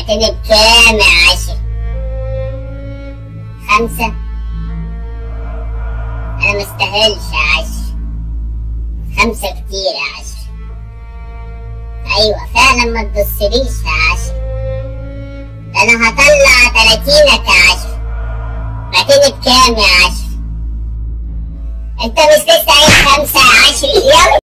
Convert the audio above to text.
بعتني بكام يا عشر خمسة أنا مستاهلش يا عشر خمسة كتير يا عشر أيوة فعلا ما تبصليش يا عشر ده أنا هطلع تلاتينك يا عشر بعتني بكام يا عشر أنت مش لسه قايل خمسة يا عشر يلا